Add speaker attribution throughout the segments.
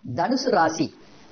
Speaker 1: தனுசு ராசி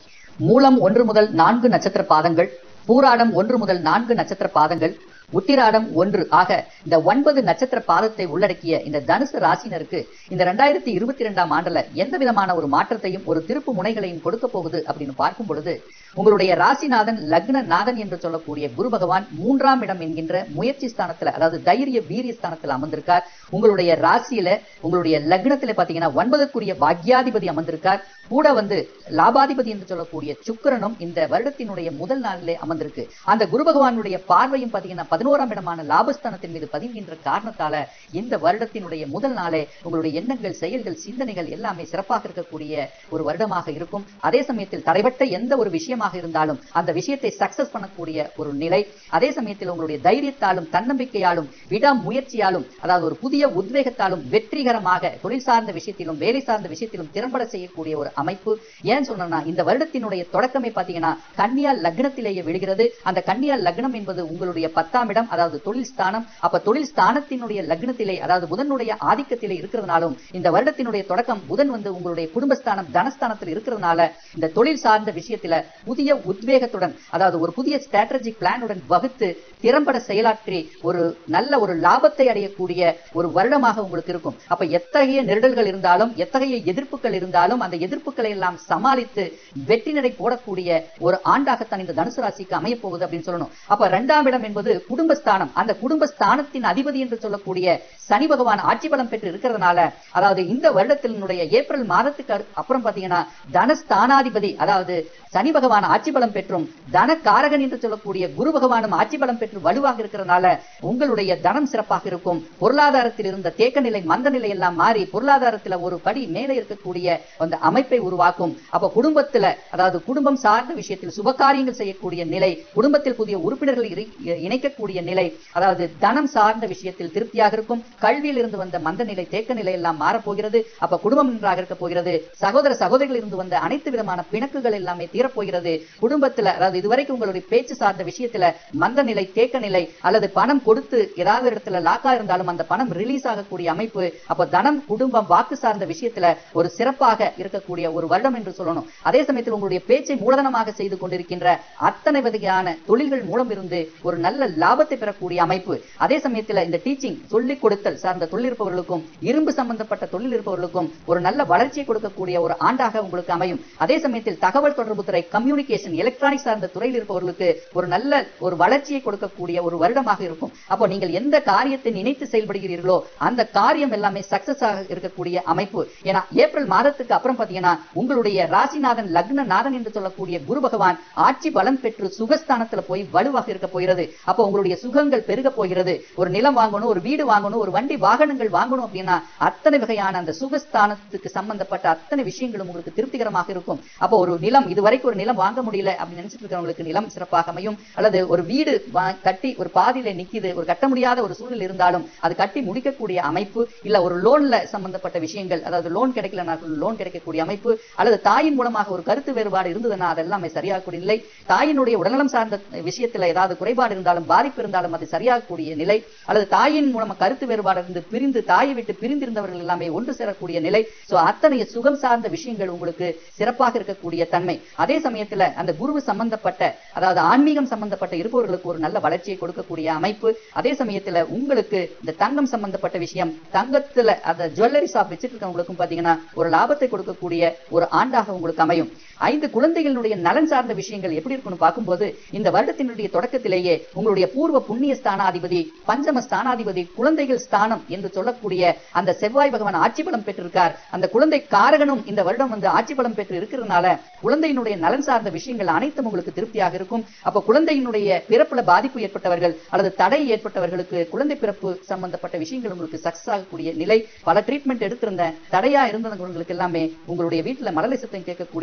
Speaker 1: மூலம் ஒன்று முதல் நான்கு நட்சத்திர பாதங்கள் பூராடம் ஒன்று முதல் நான்கு நட்சத்திர பாதங்கள் உத்திராடம் ஒன்று ஆக இந்த ஒன்பது நட்சத்திர பாதத்தை உள்ளடக்கிய இந்த தனுசு ராசினருக்கு இந்த ரெண்டாயிரத்தி இருபத்தி ரெண்டாம் ஆண்டுல எந்த விதமான ஒரு மாற்றத்தையும் ஒரு திருப்பு முனைகளையும் கொடுக்க போகுது அப்படின்னு பார்க்கும் பொழுது உங்களுடைய ராசிநாதன் லக்ன நாதன் என்று சொல்லக்கூடிய குரு பகவான் மூன்றாம் இடம் என்கின்ற முயற்சி ஸ்தானத்துல அதாவது தைரிய வீரிய ஸ்தானத்துல அமர்ந்திருக்கார் உங்களுடைய ராசியில உங்களுடைய லக்னத்துல பாத்தீங்கன்னா ஒன்பதுக்குரிய பாக்யாதிபதி அமர்ந்திருக்கார் கூட வந்து லாபாதிபதி என்று சொல்லக்கூடிய சுக்கிரனும் இந்த வருடத்தினுடைய முதல் நாளிலே அமர்ந்திருக்கு அந்த குரு பகவானுடைய பார்வையும் பாத்தீங்கன்னா பதினோராம் இடமான லாபஸ்தானத்தின் மீது பதிவுகின்ற காரணத்தால இந்த வருடத்தினுடைய முதல் நாளே உங்களுடைய எண்ணங்கள் செயல்கள் சிந்தனைகள் எல்லாமே சிறப்பாக இருக்கக்கூடிய ஒரு வருடமாக இருக்கும் அதே சமயத்தில் தடைபட்ட எந்த ஒரு விஷயமாக இருந்தாலும் அந்த விஷயத்தை சக்சஸ் பண்ணக்கூடிய ஒரு நிலை அதே சமயத்தில் உங்களுடைய தைரியத்தாலும் தன்னம்பிக்கையாலும் விடாமுயற்சியாலும் அதாவது ஒரு புதிய உத்வேகத்தாலும் வெற்றிகரமாக தொழில் சார்ந்த விஷயத்திலும் வேலை சார்ந்த விஷயத்திலும் திறம்பட செய்யக்கூடிய ஒரு அமைப்பு ஏன் சொன்னா இந்த வருடத்தினுடைய தொடக்கமே பாத்தீங்கன்னா கன்னியா லக்னத்திலேயே விழுகிறது அந்த கன்னியா லக்னம் என்பது உங்களுடைய பத்தாம் இடம் அதாவது தொழில் ஸ்தானம் அப்ப தொழில் ஸ்தானத்தினுடைய லக்னத்திலே அதாவது புதனுடைய ஆதிக்கத்திலே இருக்கிறதுனாலும் இந்த வருடத்தினுடைய தொடக்கம் புதன் வந்து உங்களுடைய குடும்பஸ்தானம் தனஸ்தானத்தில் இருக்கிறதுனால இந்த தொழில் சார்ந்த விஷயத்துல புதிய உத்வேகத்துடன் அதாவது ஒரு புதிய ஸ்ட்ராட்டஜிக் பிளானுடன் வகுத்து திறம்பட செயலாற்றி ஒரு நல்ல ஒரு லாபத்தை அடையக்கூடிய ஒரு வருடமாக உங்களுக்கு இருக்கும் அப்ப எத்தகைய நெருடல்கள் இருந்தாலும் எத்தகைய எதிர்ப்புகள் இருந்தாலும் அந்த எதிர்ப்புகளை எல்லாம் சமாளித்து வெற்றி நடை போடக்கூடிய ஒரு ஆண்டாகத்தான் இந்த தனுசு ராசிக்கு அமைய போகுது அப்படின்னு சொல்லணும் அப்ப இரண்டாம் இடம் என்பது குடும்பஸ்தானம் அந்த குடும்பஸ்தானத்தின் அதிபதி என்று சொல்லக்கூடிய சனி பகவான் ஆட்சி பலம் பெற்று இருக்கிறதுனால அதாவது இந்த வருடத்தினுடைய ஏப்ரல் மாதத்துக்கு அரு- அப்புறம் பாத்தீங்கன்னா தனஸ்தானாதிபதி அதாவது சனி பகவான் ஆட்சி பலம் பெற்றும் தன காரகன் என்று சொல்லக்கூடிய குரு பகவானும் ஆட்சி பலம் பெற்று வலுவாக இருக்கிறதுனால உங்களுடைய தனம் சிறப்பாக இருக்கும் பொருளாதாரத்தில் இருந்த தேக்க நிலை மந்த நிலை எல்லாம் மாறி பொருளாதாரத்துல ஒரு படி மேலே இருக்கக்கூடிய அந்த அமைப்பை உருவாக்கும் அப்ப குடும்பத்துல அதாவது குடும்பம் சார்ந்த விஷயத்தில் சுபகாரியங்கள் செய்யக்கூடிய நிலை குடும்பத்தில் புதிய உறுப்பினர்கள் இறை- இணைக்கக்கூடிய நிலை அதாவது தனம் சார்ந்த விஷயத்தில் திருப்தியாக இருக்கும் கல்வியில் இருந்து வந்த மந்த நிலை தேக்க நிலை எல்லாம் மாறப்போகிறது அப்ப குடும்பம் நன்றாக இருக்க போகிறது சகோதர சகோதரிகள் இருந்து வந்த அனைத்து விதமான பிணக்குகள் எல்லாமே தீரப்போகிறது குடும்பத்துல அதாவது இதுவரைக்கும் உங்களுடைய பேச்சு சார்ந்த விஷயத்துல மந்த நிலை தேக்க நிலை அல்லது பணம் கொடுத்து ஏதாவது இடத்துல லாக்கா இருந்தாலும் அந்த பணம் ரிலீஸ் ஆகக்கூடிய அமைப்பு அப்ப தனம் குடும்பம் வாக்கு சார்ந்த விஷயத்துல ஒரு சிறப்பாக இருக்கக்கூடிய ஒரு வருடம் என்று சொல்லணும் அதே சமயத்தில் உங்களுடைய பேச்சை மூலதனமாக செய்து கொண்டிருக்கின்ற அத்தனை வகையான தொழில்கள் மூலம் இருந்து ஒரு நல்ல லாபத்தை பெறக்கூடிய அமைப்பு அதே சமயத்துல இந்த டீச்சிங் சொல்லிக் கொடுத்தல் சார்ந்த தொழில் இருப்பவர்களுக்கும் இரும்பு சம்பந்தப்பட்ட தொழில் இருப்பவர்களுக்கும் ஒரு நல்ல வளர்ச்சியை கொடுக்கக்கூடிய ஒரு ஆண்டாக உங்களுக்கு அமையும் அதே சமயத்தில் தகவல் தொடர்பு துறை கம்யூனிகேஷன் எலக்ட்ரானிக் சார்ந்த துறையில் இருப்பவர்களுக்கு ஒரு நல்ல ஒரு வளர்ச்சியை கொடுக்கக்கூடிய ஒரு வருடமாக இருக்கும் அப்போ நீங்கள் எந்த காரியத்தை நினைத்து செயல்படுகிறீர்களோ அந்த காரியம் எல்லாமே சக்சஸ் ஆக இருக்கக்கூடிய அமைப்பு ஏன்னா ஏப்ரல் மாதத்துக்கு அப்புறம் பாத்தீங்கன்னா உங்களுடைய ராசிநாதன் லக்ன நாதன் என்று சொல்லக்கூடிய குரு பகவான் ஆட்சி பலம் பெற்று சுகஸ்தானத்துல போய் வலுவாக இருக்க போகிறது அப்போ உங்களுடைய சுகங்கள் பெருக போகிறது ஒரு நிலம் வாங்கணும் ஒரு வீடு வாங்கணும் ஒரு வண்டி வாகனங்கள் வாங்கணும் அப்படின்னா அத்தனை வகையான அந்த சுகஸ்தானத்துக்கு சம்பந்தப்பட்ட அத்தனை விஷயங்களும் உங்களுக்கு திருப்திகரமாக இருக்கும் அப்போ ஒரு நிலம் இதுவரைக்கும் ஒரு நிலம் வாங்க முடியல அப்படின்னு நினைச்சிட்டு இருக்கிறவங்களுக்கு நிலம் சிறப்பாக அமையும் அல்லது ஒரு வீடு வா- கட்டி ஒரு பாதியில நிக்குது ஒரு கட்ட முடியாத ஒரு சூழல் இருந்தாலும் அது கட்டி முடிக்கக்கூடிய அமைப்பு இல்ல ஒரு லோன்ல சம்பந்தப்பட்ட விஷயங்கள் அதாவது லோன் கிடைக்கலனா லோன் கிடைக்கக்கூடிய அமைப்பு அல்லது தாயின் மூலமாக ஒரு கருத்து வேறுபாடு இருந்ததுன்னா அதெல்லாமே சரியாகக்கூடிய நிலை தாயினுடைய உடல்நலம் சார்ந்த விஷயத்துல ஏதாவது குறைபாடு இருந்தாலும் பாதிப்பு இருந்தாலும் அது சரியாகக்கூடிய நிலை அல்லது தாயின் மூலமா கருத்து வேறுபாடு இருந்து பிரிந்து தாயை விட்டு பிரிந்திருந்தவர்கள் எல்லாமே ஒன்று சேரக்கூடிய நிலை சோ அத்தனை சுகம் சார்ந்த விஷயங்கள் உங்களுக்கு சிறப்பாக இருக்கக்கூடிய தன்மை அதே சமயத்துல அந்த குரு சம்பந்தப்பட்ட அதாவது ஆன்மீகம் சம்பந்தப்பட்ட இருப்பவர்களுக்கு ஒரு நல்ல வளர்ச்சியை கொடுக்கக்கூடிய அமைப்பு அதே சமயத்துல உங்களுக்கு இந்த தங்கம் சம்பந்தப்பட்ட விஷயம் தங்கத்துல அந்த ஜுவல்லரி ஷாப் வச்சிட்டு இருக்கவங்களுக்கும் பாத்தீங்கன்னா ஒரு லாபத்தை கொடுக்கக்கூடிய ஒரு ஆண்டாக உங்களுக்கு அமையும் ஐந்து குழந்தைகளுடைய நலன் சார்ந்த விஷயங்கள் எப்படி இருக்கும்னு பார்க்கும்போது இந்த வருடத்தினுடைய தொடக்கத்திலேயே உங்களுடைய பூர்வ புண்ணிய ஸ்தானாதிபதி பஞ்சம ஸ்தானாதிபதி குழந்தைகள் ஸ்தானம் என்று சொல்லக்கூடிய அந்த செவ்வாய் பகவான் ஆட்சி பலம் பெற்றிருக்கார் அந்த குழந்தை காரகனும் இந்த வருடம் வந்து ஆட்சி பலம் பெற்று இருக்கிறதுனால குழந்தையினுடைய நலன் சார்ந்த விஷயங்கள் அனைத்தும் உங்களுக்கு திருப்தியாக இருக்கும் அப்ப குழந்தையினுடைய பிறப்புல பாதிப்பு ஏற்பட்டவர்கள் அல்லது தடை ஏற்பட்டவர்களுக்கு குழந்தை பிறப்பு சம்பந்தப்பட்ட விஷயங்கள் உங்களுக்கு சக்சஸ் ஆகக்கூடிய நிலை பல ட்ரீட்மெண்ட் எடுத்திருந்த தடையா இருந்தவங்களுக்கு எல்லாமே உங்களுடைய வீட்டுல மலலை சத்தம் கேட்கக்கூடிய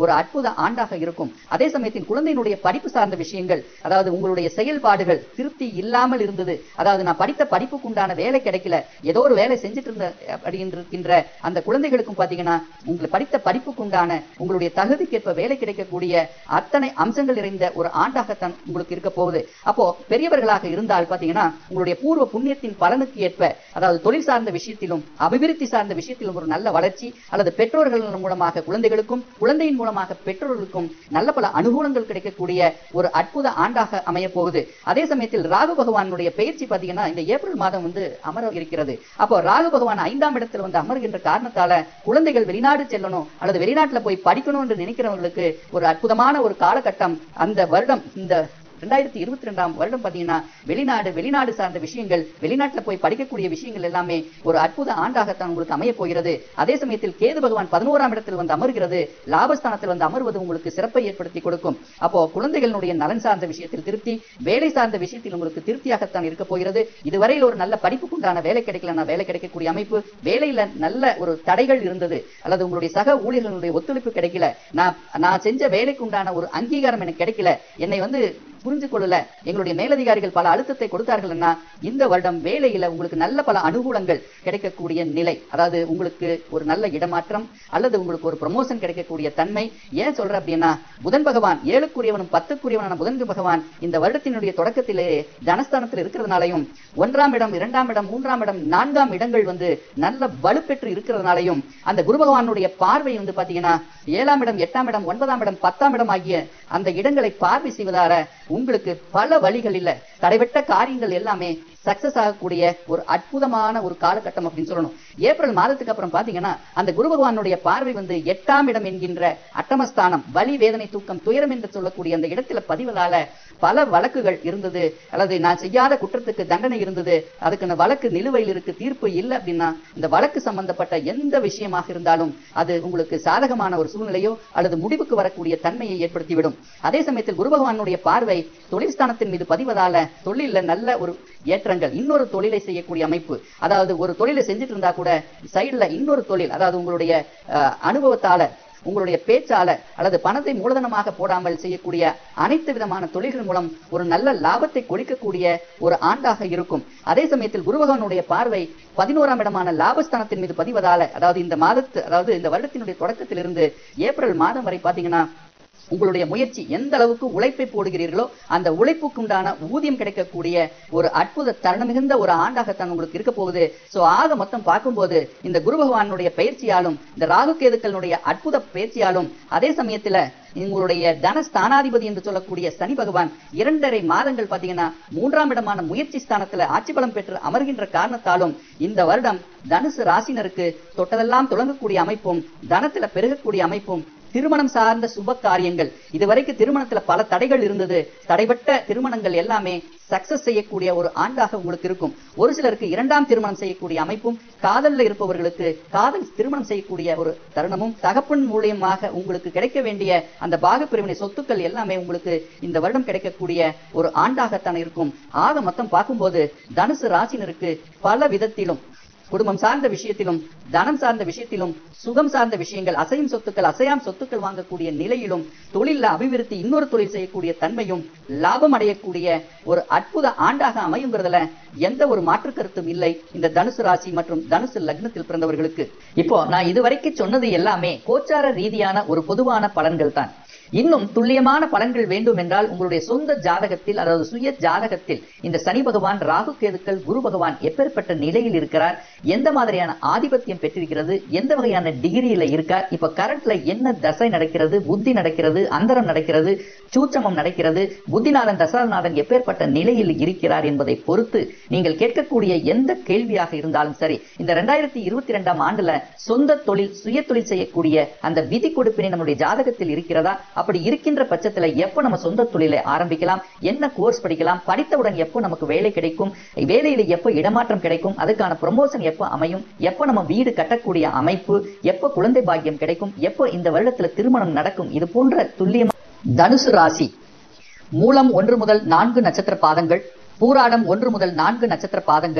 Speaker 1: ஒரு அற்புத ஆண்டாக இருக்கும் அதே சமயத்தில் குழந்தையினுடைய படிப்பு சார்ந்த விஷயங்கள் அதாவது உங்களுடைய செயல்பாடுகள் திருப்தி இல்லாமல் இருந்தது அதாவது நான் படித்த படிப்புக்கு உண்டான வேலை கிடைக்கல ஏதோ ஒரு வேலை செஞ்சுட்டு இருந்த அப்படின்னு இருக்கின்ற அந்த குழந்தைகளுக்கும் பாத்தீங்கன்னா உங்களுக்கு படித்த படிப்புக்கு உண்டான உங்களுடைய தகுதிக்கேற்ப வேலை கிடைக்கக்கூடிய அத்தனை அம்சங்கள் நிறைந்த ஒரு ஆண்டாகத்தான் உங்களுக்கு இருக்க போகுது அப்போ பெரியவர்களாக இருந்தால் பாத்தீங்கன்னா உங்களுடைய பூர்வ புண்ணியத்தின் பலனுக்கு ஏற்ப அதாவது தொழில் சார்ந்த விஷயத்திலும் அபிவிருத்தி சார்ந்த விஷயத்திலும் ஒரு நல்ல வளர்ச்சி அல்லது பெற்றோர்கள் மூலமாக குழந்தைகளுக்கும் குழந்தையின் மூலமாக பெற்றோர்களுக்கும் நல்ல பல அனுகூலங்கள் கிடைக்கக்கூடிய ஒரு அற்புத ஆண்டாக அமைய போகுது அதே சமயத்தில் ராகு பகவானுடைய பயிற்சி பாத்தீங்கன்னா இந்த ஏப்ரல் மாதம் வந்து அமர இருக்கிறது அப்போ ராகு பகவான் ஐந்தாம் இடத்துல வந்து அமர்கின்ற காரணத்தால குழந்தைகள் வெளிநாடு செல்லணும் அல்லது வெளிநாட்டுல போய் படிக்கணும் என்று நினைக்கிறவங்களுக்கு ஒரு அற்புதமான ஒரு காலகட்டம் அந்த வருடம் இந்த ரெண்டாயிரத்தி இருபத்தி ரெண்டாம் வருடம் பாத்தீங்கன்னா வெளிநாடு வெளிநாடு சார்ந்த விஷயங்கள் வெளிநாட்டுல போய் படிக்கக்கூடிய விஷயங்கள் எல்லாமே ஒரு அற்புத ஆண்டாகத்தான் உங்களுக்கு அமைய போகிறது அதே சமயத்தில் கேது பகவான் பதினோராம் இடத்தில் வந்து அமர்கிறது லாபஸ்தானத்தில் வந்து அமர்வது உங்களுக்கு சிறப்பை ஏற்படுத்தி கொடுக்கும் அப்போ குழந்தைகளுடைய நலன் சார்ந்த விஷயத்தில் திருப்தி வேலை சார்ந்த விஷயத்தில் உங்களுக்கு திருப்தியாகத்தான் இருக்க போகிறது இதுவரையில் ஒரு நல்ல படிப்புக்குண்டான வேலை கிடைக்கலன்னா வேலை கிடைக்கக்கூடிய அமைப்பு வேலையில நல்ல ஒரு தடைகள் இருந்தது அல்லது உங்களுடைய சக ஊழியர்களுடைய ஒத்துழைப்பு கிடைக்கல நான் நான் செஞ்ச வேலைக்கு உண்டான ஒரு அங்கீகாரம் எனக்கு கிடைக்கல என்னை வந்து புரிஞ்சு கொள்ளல எங்களுடைய மேலதிகாரிகள் பல அழுத்தத்தை கொடுத்தார்கள்னா இந்த வருடம் வேலையில உங்களுக்கு நல்ல பல அனுகூலங்கள் கிடைக்கக்கூடிய நிலை அதாவது உங்களுக்கு ஒரு நல்ல இடமாற்றம் அல்லது உங்களுக்கு ஒரு ப்ரமோஷன் கிடைக்கக்கூடிய தன்மை ஏன் சொல்ற அப்படின்னா புதன் பகவான் ஏழுக்குரியவனும் பத்துக்குரியவனான புதன் பகவான் இந்த வருடத்தினுடைய தொடக்கத்திலேயே தனஸ்தானத்தில் இருக்கிறதுனாலையும் ஒன்றாம் இடம் இரண்டாம் இடம் மூன்றாம் இடம் நான்காம் இடங்கள் வந்து நல்ல வலுப்பெற்று இருக்கிறதுனாலையும் அந்த குரு பகவானுடைய பார்வை வந்து பாத்தீங்கன்னா ஏழாம் இடம் எட்டாம் இடம் ஒன்பதாம் இடம் பத்தாம் இடம் ஆகிய அந்த இடங்களை பார்வை செய்வதால உங்களுக்கு பல வழிகள் இல்ல தடைபட்ட காரியங்கள் எல்லாமே சக்சஸ் ஆகக்கூடிய ஒரு அற்புதமான ஒரு காலகட்டம் அப்படின்னு சொல்லணும் ஏப்ரல் மாதத்துக்கு அப்புறம் பாத்தீங்கன்னா அந்த குரு பகவானுடைய பார்வை வந்து எட்டாம் இடம் என்கின்ற அட்டமஸ்தானம் வலி வேதனை தூக்கம் துயரம் என்று சொல்லக்கூடிய அந்த இடத்துல பதிவதால பல வழக்குகள் இருந்தது அல்லது நான் செய்யாத குற்றத்துக்கு தண்டனை இருந்தது அதுக்கு வழக்கு நிலுவையில் இருக்கு தீர்ப்பு இல்லை அப்படின்னா இந்த வழக்கு சம்பந்தப்பட்ட எந்த விஷயமாக இருந்தாலும் அது உங்களுக்கு சாதகமான ஒரு சூழ்நிலையோ அல்லது முடிவுக்கு வரக்கூடிய தன்மையை ஏற்படுத்திவிடும் அதே சமயத்தில் குரு பகவானுடைய பார்வை தொழில் ஸ்தானத்தின் மீது பதிவதால தொழில நல்ல ஒரு ஏற்றங்கள் இன்னொரு தொழிலை செய்யக்கூடிய அமைப்பு அதாவது ஒரு தொழிலை செஞ்சுட்டு இருந்தா கூட சைடுல இன்னொரு தொழில் அதாவது உங்களுடைய அஹ், அனுபவத்தால உங்களுடைய பேச்சால அல்லது பணத்தை மூலதனமாக போடாமல் செய்யக்கூடிய அனைத்து விதமான தொழில்கள் மூலம் ஒரு நல்ல லாபத்தை கொடுக்கக்கூடிய ஒரு ஆண்டாக இருக்கும் அதே சமயத்தில் குரு பகவானுடைய பார்வை பதினோராம் இடமான லாபஸ்தானத்தின் மீது பதிவதால அதாவது இந்த மாதத்து அதாவது இந்த வருடத்தினுடைய தொடக்கத்திலிருந்து ஏப்ரல் மாதம் வரை பாத்தீங்கன்னா உங்களுடைய முயற்சி எந்த அளவுக்கு உழைப்பை போடுகிறீர்களோ அந்த உழைப்புக்கு உண்டான ஊதியம் கிடைக்கக்கூடிய ஒரு அற்புத தருணம் மிகுந்த ஒரு ஆண்டாகத்தான் உங்களுக்கு இருக்க போகுது சோ ஆக மொத்தம் பார்க்கும்போது இந்த குரு பகவானுடைய பயிற்சியாலும் இந்த ராகு கேதுக்களுடைய அற்புத பயிற்சியாலும் அதே சமயத்துல உங்களுடைய தனஸ்தானாதிபதி என்று சொல்லக்கூடிய சனி பகவான் இரண்டரை மாதங்கள் பாத்தீங்கன்னா மூன்றாம் இடமான முயற்சி ஸ்தானத்துல ஆட்சி பலம் பெற்று அமர்கின்ற காரணத்தாலும் இந்த வருடம் தனுசு ராசினருக்கு தொட்டதெல்லாம் தொடங்கக்கூடிய அமைப்பும் தனத்துல பெருகக்கூடிய அமைப்பும் திருமணம் சார்ந்த சுப காரியங்கள் இதுவரைக்கும் திருமணத்துல பல தடைகள் இருந்தது தடைப்பட்ட திருமணங்கள் எல்லாமே சக்சஸ் செய்யக்கூடிய ஒரு ஆண்டாக உங்களுக்கு இருக்கும் ஒரு சிலருக்கு இரண்டாம் திருமணம் செய்யக்கூடிய அமைப்பும் காதல்ல இருப்பவர்களுக்கு காதல் திருமணம் செய்யக்கூடிய ஒரு தருணமும் தகப்பன் மூலியமாக உங்களுக்கு கிடைக்க வேண்டிய அந்த பாகப்பிரிவினை சொத்துக்கள் எல்லாமே உங்களுக்கு இந்த வருடம் கிடைக்கக்கூடிய ஒரு ஆண்டாகத்தான் இருக்கும் ஆக மொத்தம் பார்க்கும்போது தனுசு ராசினருக்கு பல விதத்திலும் குடும்பம் சார்ந்த விஷயத்திலும் தனம் சார்ந்த விஷயத்திலும் சுகம் சார்ந்த விஷயங்கள் அசையும் சொத்துக்கள் அசையாம் சொத்துக்கள் வாங்கக்கூடிய நிலையிலும் தொழில அபிவிருத்தி இன்னொரு தொழில் செய்யக்கூடிய தன்மையும் லாபம் அடையக்கூடிய ஒரு அற்புத ஆண்டாக அமையுங்கிறதுல எந்த ஒரு மாற்று கருத்தும் இல்லை இந்த தனுசு ராசி மற்றும் தனுசு லக்னத்தில் பிறந்தவர்களுக்கு இப்போ நான் இதுவரைக்கும் சொன்னது எல்லாமே கோச்சார ரீதியான ஒரு பொதுவான பலன்கள் தான் இன்னும் துல்லியமான பலன்கள் வேண்டும் என்றால் உங்களுடைய சொந்த ஜாதகத்தில் அதாவது சுய ஜாதகத்தில் இந்த சனி பகவான் ராகு கேதுக்கள் குரு பகவான் எப்பேற்பட்ட நிலையில் இருக்கிறார் எந்த மாதிரியான ஆதிபத்தியம் பெற்றிருக்கிறது எந்த வகையான டிகிரியில இருக்கார் இப்ப கரண்ட்ல என்ன தசை நடக்கிறது புத்தி நடக்கிறது அந்தரம் நடக்கிறது சூட்சமம் நடக்கிறது புத்திநாதன் தசாநாதன் எப்பேற்பட்ட நிலையில் இருக்கிறார் என்பதை பொறுத்து நீங்கள் கேட்கக்கூடிய எந்த கேள்வியாக இருந்தாலும் சரி இந்த ரெண்டாயிரத்தி இருபத்தி ரெண்டாம் ஆண்டுல சொந்த தொழில் சுய தொழில் செய்யக்கூடிய அந்த விதி கொடுப்பினை நம்முடைய ஜாதகத்தில் இருக்கிறதா அப்படி இருக்கின்ற பட்சத்துல எப்போ நம்ம சொந்த தொழிலை ஆரம்பிக்கலாம் என்ன கோர்ஸ் படிக்கலாம் படித்தவுடன் எப்போ நமக்கு வேலை கிடைக்கும் வேலையில எப்போ இடமாற்றம் கிடைக்கும் அதுக்கான ப்ரொமோஷன் எப்போ அமையும் எப்போ நம்ம வீடு கட்டக்கூடிய அமைப்பு எப்போ குழந்தை பாக்கியம் கிடைக்கும் எப்போ இந்த வருடத்துல திருமணம் நடக்கும் இது போன்ற துல்லியமா தனுசு ராசி மூலம் ஒன்று முதல் நான்கு நட்சத்திர பாதங்கள் பூராடம் ஒன்று முதல் நான்கு நட்சத்திர பாதங்கள்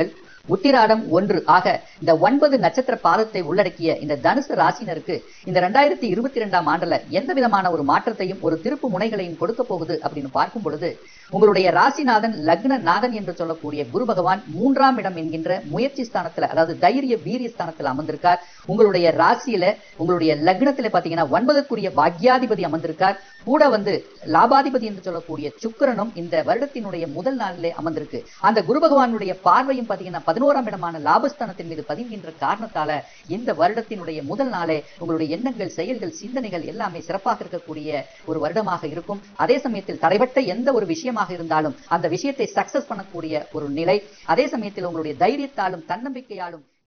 Speaker 1: உத்திராடம் ஒன்று ஆக இந்த ஒன்பது நட்சத்திர பாதத்தை உள்ளடக்கிய இந்த தனுசு ராசினருக்கு இந்த ரெண்டாயிரத்தி இருபத்தி ரெண்டாம் ஆண்டுல எந்த விதமான ஒரு மாற்றத்தையும் ஒரு திருப்பு முனைகளையும் கொடுக்க போகுது அப்படின்னு பார்க்கும் பொழுது உங்களுடைய ராசிநாதன் லக்ன நாதன் என்று சொல்லக்கூடிய குரு பகவான் மூன்றாம் இடம் என்கின்ற முயற்சி ஸ்தானத்துல அதாவது தைரிய வீரிய ஸ்தானத்துல அமர்ந்திருக்கார் உங்களுடைய ராசியில உங்களுடைய லக்னத்துல பாத்தீங்கன்னா ஒன்பதுக்குரிய பாக்யாதிபதி அமர்ந்திருக்கார் கூட வந்து லாபாதிபதி என்று சொல்லக்கூடிய சுக்கிரனும் இந்த வருடத்தினுடைய முதல் நாளிலே அமர்ந்திருக்கு அந்த குரு பகவானுடைய பார்வையும் பாத்தீங்கன்னா பதினோராம் இடமான லாபஸ்தானத்தின் மீது பதிகின்ற காரணத்தால இந்த வருடத்தினுடைய முதல் நாளே உங்களுடைய எண்ணங்கள் செயல்கள் சிந்தனைகள் எல்லாமே சிறப்பாக இருக்கக்கூடிய ஒரு வருடமாக இருக்கும் அதே சமயத்தில் தடைபட்ட எந்த ஒரு விஷயமாக இருந்தாலும் அந்த விஷயத்தை சக்சஸ் பண்ணக்கூடிய ஒரு நிலை அதே சமயத்தில் உங்களுடைய தைரியத்தாலும் தன்னம்பிக்கையாலும்